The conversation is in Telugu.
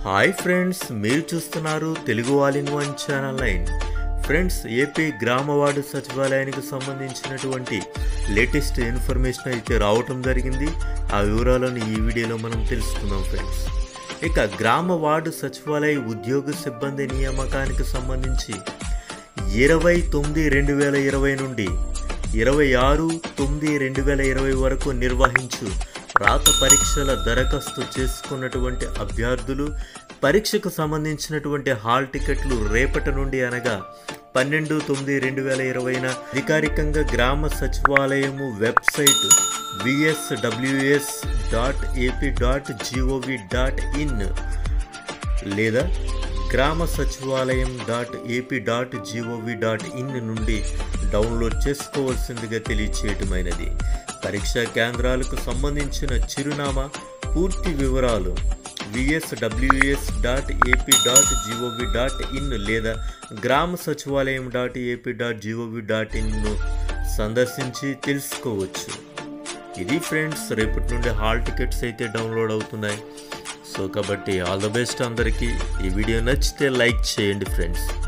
హాయ్ ఫ్రెండ్స్ మీరు చూస్తున్నారు Telugu all in one channel nine friends AP గ్రామ వార్డు సచివాలయానికి సంబంధించినటువంటి లేటెస్ట్ ఇన్ఫర్మేషన్ అయితే రావటం జరిగింది ఆ వివరాలను ఈ వీడియోలో మనం తెలుసుకుందాం ఫ్రెండ్స్ ఇక గ్రామ వార్డు సచివాలయ ఉద్యోగ సిబ్బంది నియామకానికి సంబంధించి ఇరవై తొమ్మిది రెండు వేల ఇరవై నుండి ఇరవై ఆరు తొమ్మిది రెండు వేల ఇరవై వరకు నిర్వహించు రాత పరీక్షల దరఖాస్తు చేసుకున్నటువంటి అభ్యర్థులు పరీక్షకు సంబంధించినటువంటి హాల్ టికెట్లు రేపటి నుండి అనగా పన్నెండు తొమ్మిది రెండు వేల ఇరవైన అధికారికంగా గ్రామ సచివాలయము website VSWS dot AP dot GOV dot in లేదా గ్రామ సచివాలయం dot AP dot GOV dot in నుండి డౌన్లోడ్ చేసుకోవాల్సిందిగా తెలియచేయటమైనది పరీక్షా కేంద్రాలకు సంబంధించిన చిరునామా పూర్తి వివరాలు VSWS dot AP dot GOV dot in లేదా గ్రామ సచివాలయం dot AP dot GOV dot ఇన్ను సందర్శించి తెలుసుకోవచ్చు ఇది ఫ్రెండ్స్ రేపటి నుండి హాల్ టికెట్స్ అయితే డౌన్లోడ్ అవుతున్నాయి సో కాబట్టి ఆల్ ద బెస్ట్ అందరికీ ఈ వీడియో నచ్చితే లైక్ చేయండి ఫ్రెండ్స్